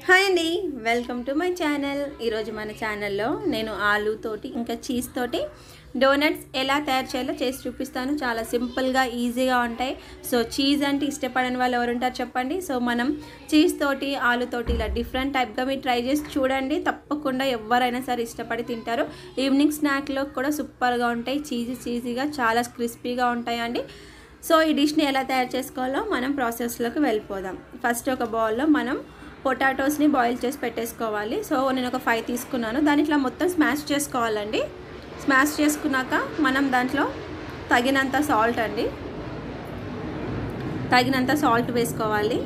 hi అండి welcome to my channel ఈరోజు మన ఛానల్లో నేను ఆలు తోటి ఇంకా చీజ్ తోటి డోనట్స్ ఎలా తయారు చేయాలో చేసి చూపిస్తాను చాలా సింపుల్గా ఈజీగా ఉంటాయి సో చీజ్ అంటే ఇష్టపడని వాళ్ళు ఎవరుంటారు చెప్పండి సో మనం చీజ్ తోటి ఆలు తోటి ఇలా డిఫరెంట్ టైప్గా మీరు ట్రై చేసి చూడండి తప్పకుండా ఎవరైనా సరే ఇష్టపడి తింటారు ఈవినింగ్ స్నాక్లో కూడా సూపర్గా ఉంటాయి చీజీ చీజీగా చాలా క్రిస్పీగా ఉంటాయండి సో ఈ డిష్ని ఎలా తయారు చేసుకోవాలో మనం ప్రాసెస్లోకి వెళ్ళిపోదాం ఫస్ట్ ఒక బౌల్లో మనం పొటాటోస్ని బాయిల్ చేసి పెట్టేసుకోవాలి సో నేను ఒక ఫైవ్ తీసుకున్నాను దాన్ని ఇట్లా మొత్తం స్మాష్ చేసుకోవాలండి స్మాష్ చేసుకున్నాక మనం దాంట్లో తగినంత సాల్ట్ అండి తగినంత సాల్ట్ వేసుకోవాలి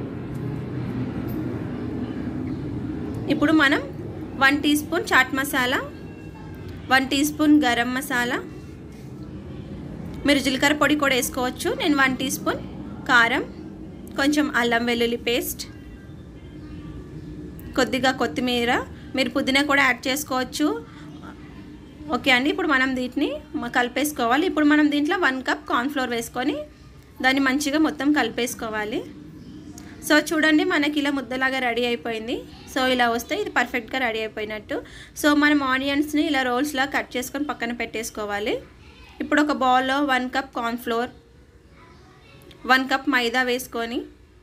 ఇప్పుడు మనం one teaspoon chaat masala one teaspoon garam masala మీరు జీలకర్ర పొడి కూడా వేసుకోవచ్చు నేను వన్ టీ స్పూన్ కారం కొంచెం అల్లం వెల్లుల్లి పేస్ట్ కొద్దిగా కొత్తిమీర మీరు పుదీనా కూడా యాడ్ చేసుకోవచ్చు ఓకే అండి ఇప్పుడు మనం వీటిని కలిపేసుకోవాలి ఇప్పుడు మనం దీంట్లో వన్ కప్ కార్న్ఫ్లోర్ వేసుకొని దాన్ని మంచిగా మొత్తం కలిపేసుకోవాలి సో చూడండి మనకి ఇలా ముద్దలాగా రెడీ అయిపోయింది సో ఇలా వస్తే ఇది పర్ఫెక్ట్గా రెడీ అయిపోయినట్టు సో మనం ఆనియన్స్ని ఇలా రోల్స్లా కట్ చేసుకొని పక్కన పెట్టేసుకోవాలి ఇప్పుడు ఒక బౌల్లో one cup cornflour one cup maida వేసుకొని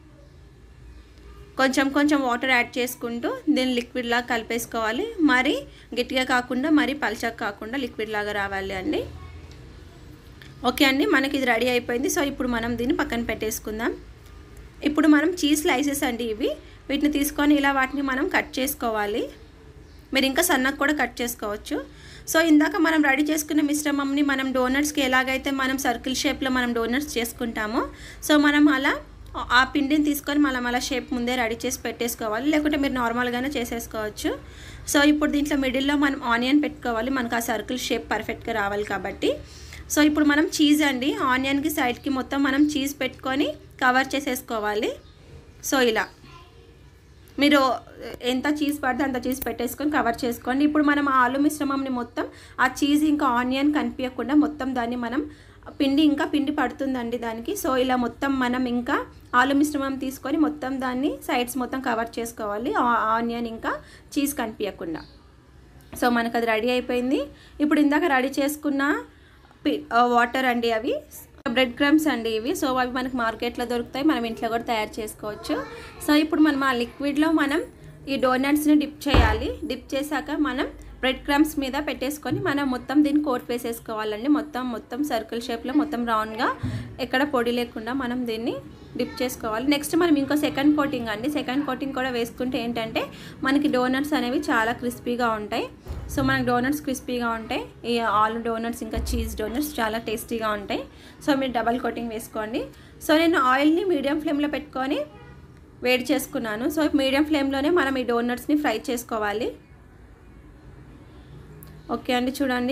కొంచెం కొంచెం వాటర్ యాడ్ చేసుకుంటూ దీన్ని లిక్విడ్ లాగా కలిపేసుకోవాలి మరి గట్టిగా కాకుండా మరి పల్చగా కాకుండా లిక్విడ్ లాగా రావాలి అండి ఓకే అండి మనకి ఇది రెడీ అయిపోయింది సో ఇప్పుడు మనం దీన్ని పక్కన పెట్టేసుకుందాం ఇప్పుడు మనం చీజ్ స్లైసెస్ అండి ఇవి వీటిని తీసుకొని ఇలా వాటిని మనం కట్ చేసుకోవాలి మీరు ఇంకా సన్నగా కూడా కట్ చేసుకోవచ్చు సో ఇందాక మనం రెడీ చేసుకున్న మిశ్రమంని మనం డోనట్స్కి ఎలాగైతే మనం సర్కిల్ షేప్లో మనం డోనట్స్ చేసుకుంటామో సో మనం అలా ఆ పిండిని తీసుకొని మనం అలా షేప్ ముందే రెడీ చేసి పెట్టేసుకోవాలి లేకుంటే మీరు నార్మల్గానే చేసేసుకోవచ్చు సో ఇప్పుడు దీంట్లో మిడిల్లో మనం ఆనియన్ పెట్టుకోవాలి మనకు ఆ సర్కిల్ షేప్ పర్ఫెక్ట్గా రావాలి కాబట్టి సో ఇప్పుడు మనం చీజ్ అండి ఆనియన్కి సైడ్కి మొత్తం మనం చీజ్ పెట్టుకొని కవర్ చేసేసుకోవాలి సో ఇలా మీరు ఎంత చీజ్ పడితే అంత చీజ్ పెట్టేసుకొని కవర్ చేసుకోండి ఇప్పుడు మనం ఆ ఆలు మిశ్రమంని మొత్తం ఆ చీజ్ ఇంకా ఆనియన్ కనిపించకుండా మొత్తం దాన్ని మనం పిండి ఇంకా పిండి పడుతుందండి దానికి సో ఇలా మొత్తం మనం ఇంకా ఆలు మిశ్రమం తీసుకొని మొత్తం దాన్ని సైడ్స్ మొత్తం కవర్ చేసుకోవాలి ఆనియన్ ఇంకా చీజ్ కనిపించకుండా సో మనకు అది రెడీ అయిపోయింది ఇప్పుడు ఇందాక రెడీ చేసుకున్న వాటర్ అండి అవి బ్రెడ్ క్రమ్స్ అండి ఇవి సో అవి మనకి మార్కెట్లో దొరుకుతాయి మనం ఇంట్లో కూడా తయారు చేసుకోవచ్చు సో ఇప్పుడు మనం ఆ లిక్విడ్లో మనం ఈ డోనట్స్ని డిప్ చేయాలి డిప్ చేశాక మనం బ్రెడ్ క్రమ్స్ మీద పెట్టేసుకొని మనం మొత్తం దీన్ని కోట్ వేసేసుకోవాలండి మొత్తం మొత్తం సర్కిల్ షేప్లో మొత్తం రౌండ్గా ఎక్కడ పొడి లేకుండా మనం దీన్ని డిప్ చేసుకోవాలి నెక్స్ట్ మనం ఇంకో సెకండ్ కోటింగ్ అండి సెకండ్ కోటింగ్ కూడా వేసుకుంటే ఏంటంటే మనకి డోనట్స్ అనేవి చాలా క్రిస్పీగా ఉంటాయి సో మనకి డోనట్స్ క్రిస్పీగా ఉంటాయి ఈ ఆలు డోనట్స్ ఇంకా చీజ్ డోనట్స్ చాలా టేస్టీగా ఉంటాయి సో మీరు డబల్ కోటింగ్ వేసుకోండి సో నేను ఆయిల్ని మీడియం ఫ్లేమ్లో పెట్టుకొని వేడి చేసుకున్నాను సో మీడియం ఫ్లేమ్లోనే మనం ఈ డోనట్స్ని ఫ్రై చేసుకోవాలి ఓకే అండి చూడండి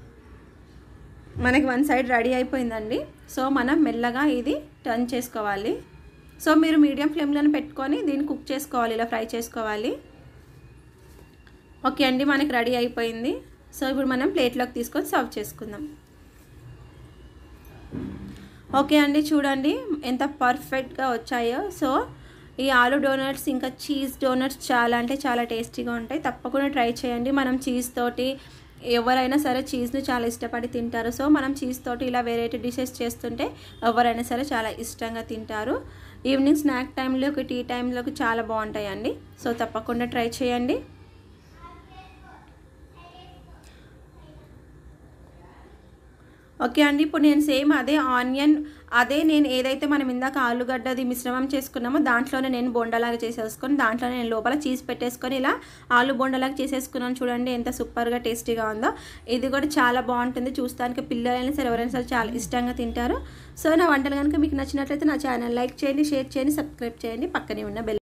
మనకి వన్ సైడ్ రెడీ అయిపోయిందండి సో మనం మెల్లగా ఇది టర్న్ చేసుకోవాలి సో మీరు మీడియం ఫ్లేమ్లోనే పెట్టుకొని దీన్ని కుక్ చేసుకోవాలి ఇలా ఫ్రై చేసుకోవాలి ఓకే అండి మనకి రెడీ అయిపోయింది సో ఇప్పుడు మనం ప్లేట్లోకి తీసుకొని సర్వ్ చేసుకుందాం ఓకే అండి చూడండి ఎంత పర్ఫెక్ట్గా వచ్చాయో సో ఈ ఆలు డోనట్స్ ఇంకా చీజ్ డోనట్స్ చాలా అంటే చాలా టేస్టీగా ఉంటాయి తప్పకుండా ట్రై చేయండి మనం చీజ్ తోటి ఎవరైనా సరే చీజ్ని చాలా ఇష్టపడి తింటారు సో మనం చీజ్ తోటి ఇలా వెరైటీ డిషెస్ చేస్తుంటే ఎవరైనా సరే చాలా ఇష్టంగా తింటారు ఈవినింగ్ స్నాక్ టైంలోకి టీ టైంలోకి చాలా బాగుంటాయండి సో తప్పకుండా ట్రై చేయండి ఓకే అండి ఇప్పుడు నేను సేమ్ అదే ఆనియన్ అదే నేను ఏదైతే మనం ఇందాక ఆలుగడ్డది మిశ్రమం చేసుకున్నామో దాంట్లోనే నేను బొండలాగా చేసేసుకొని దాంట్లోనే నేను లోపల చీజ్ పెట్టేసుకొని ఇలా ఆలు బొండలాగా చేసేసుకున్నాను చూడండి ఎంత సూపర్గా టేస్టీగా ఉందో ఇది కూడా చాలా బాగుంటుంది చూస్తానికి పిల్లలైనా సరే ఎవరైనా సరే చాలా ఇష్టంగా తింటారు సో నా వంటలు కనుక మీకు నచ్చినట్లయితే నా ఛానల్ లైక్ చేయండి షేర్ చేయండి సబ్స్క్రైబ్ చేయండి పక్కనే ఉన్న బెల్